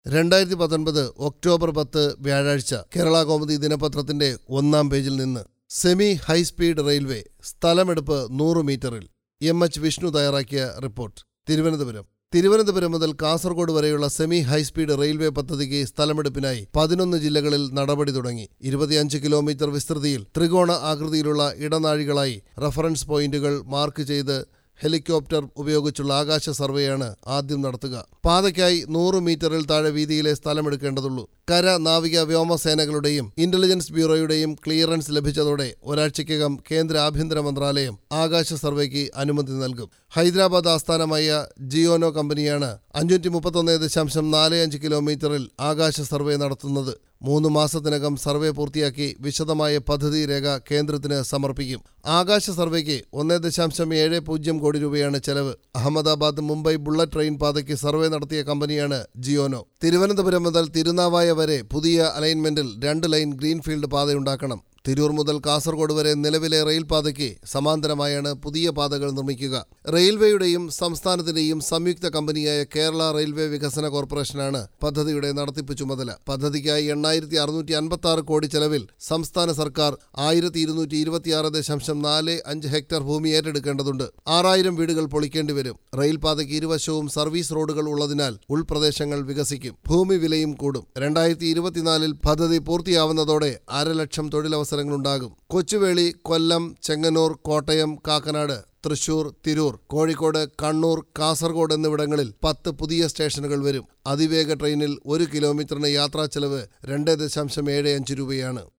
രണ്ടായിരത്തി പത്തൊൻപത് ഒക്ടോബർ പത്ത് വ്യാഴാഴ്ച കേരള കൗമുദി ദിനപത്രത്തിന്റെ ഒന്നാം പേജിൽ നിന്ന് സെമി ഹൈസ്പീഡ് റെയിൽവേ സ്ഥലമെടുപ്പ് നൂറ് മീറ്ററിൽ എം എച്ച് വിഷ്ണു തയ്യാറാക്കിയ റിപ്പോർട്ട് തിരുവനന്തപുരം തിരുവനന്തപുരം മുതൽ കാസർഗോഡ് വരെയുള്ള സെമി ഹൈസ്പീഡ് റെയിൽവേ പദ്ധതിക്ക് സ്ഥലമെടുപ്പിനായി പതിനൊന്ന് ജില്ലകളിൽ നടപടി തുടങ്ങി ഇരുപത്തിയഞ്ച് കിലോമീറ്റർ വിസ്തൃതിയിൽ ത്രികോണ ആകൃതിയിലുള്ള ഇടനാഴികളായി റഫറൻസ് പോയിന്റുകൾ മാർക്ക് ചെയ്ത് ഹെലികോപ്റ്റർ ഉപയോഗിച്ചുള്ള ആകാശ സർവേയാണ് ആദ്യം നടത്തുക പാതയ്ക്കായി നൂറ് മീറ്ററിൽ താഴെ വീതിയിലെ സ്ഥലമെടുക്കേണ്ടതുള്ളൂ കര നാവിക വ്യോമസേനകളുടെയും ഇന്റലിജൻസ് ബ്യൂറോയുടെയും ക്ലിയറൻസ് ലഭിച്ചതോടെ ഒരാഴ്ചയ്ക്കകം കേന്ദ്ര ആഭ്യന്തര മന്ത്രാലയം ആകാശ സർവേക്ക് അനുമതി നൽകും ഹൈദരാബാദ് ആസ്ഥാനമായ ജിയോനോ കമ്പനിയാണ് അഞ്ഞൂറ്റി മുപ്പത്തൊന്ന് ദശാംശം നാല് അഞ്ച് കിലോമീറ്ററിൽ ആകാശ സർവേ നടത്തുന്നത് മൂന്ന് മാസത്തിനകം സർവേ പൂർത്തിയാക്കി വിശദമായ പദ്ധതി രേഖ കേന്ദ്രത്തിന് സമർപ്പിക്കും ആകാശ സർവേക്ക് ഒന്നേ ദശാംശം ഏഴ് പൂജ്യം കോടി രൂപയാണ് ചെലവ് അഹമ്മദാബാദ് മുംബൈ ബുള്ളറ്റ് ട്രെയിൻ പാതയ്ക്ക് സർവേ നടത്തിയ കമ്പനിയാണ് ജിയോനോ തിരുവനന്തപുരം മുതൽ തിരുനാവായ വരെ പുതിയ അലൈൻമെന്റിൽ രണ്ട് ലൈൻ ഗ്രീൻഫീൽഡ് പാതയുണ്ടാക്കണം തിരൂർ മുതൽ കാസർഗോഡ് വരെ നിലവിലെ റെയിൽ പാതയ്ക്ക് സമാന്തരമായാണ് പുതിയ പാതകൾ നിർമ്മിക്കുക റെയിൽവേയുടെയും സംസ്ഥാനത്തിന്റെയും സംയുക്ത കമ്പനിയായ കേരള റെയിൽവേ വികസന കോർപ്പറേഷനാണ് പദ്ധതിയുടെ നടത്തിപ്പ് ചുമതല പദ്ധതിക്കായി എണ്ണായിരത്തി അറുന്നൂറ്റി അൻപത്തി ആറ് കോടി ചെലവിൽ സംസ്ഥാന സർക്കാർ ആയിരത്തി ഇരുന്നൂറ്റി ഇരുപത്തിയാറ് ദശാംശം നാല് അഞ്ച് ഹെക്ടർ ഭൂമി ഏറ്റെടുക്കേണ്ടതുണ്ട് ആറായിരം വീടുകൾ പൊളിക്കേണ്ടി വരും റെയിൽ പാതയ്ക്ക് ഇരുവശവും സർവീസ് റോഡുകൾ ഉള്ളതിനാൽ ഉൾപ്രദേശങ്ങൾ വികസിക്കും ഭൂമി വിലയും കൂടും രണ്ടായിരത്തി ഇരുപത്തിനാലിൽ പദ്ധതി പൂർത്തിയാവുന്നതോടെ അരലക്ഷം തൊഴിലവസരങ്ങളുണ്ടാകും കൊച്ചുവേളി കൊല്ലം ചെങ്ങന്നൂർ കോട്ടയം കാക്കനാട് തൃശൂർ തിരൂർ കോഴിക്കോട് കണ്ണൂർ കാസർഗോഡ് എന്നിവിടങ്ങളിൽ പത്ത് പുതിയ സ്റ്റേഷനുകൾ വരും അതിവേഗ ട്രെയിനിൽ ഒരു കിലോമീറ്ററിന് യാത്രാ ചെലവ് രണ്ട് ദശാംശം ഏഴ് അഞ്ച് രൂപയാണ്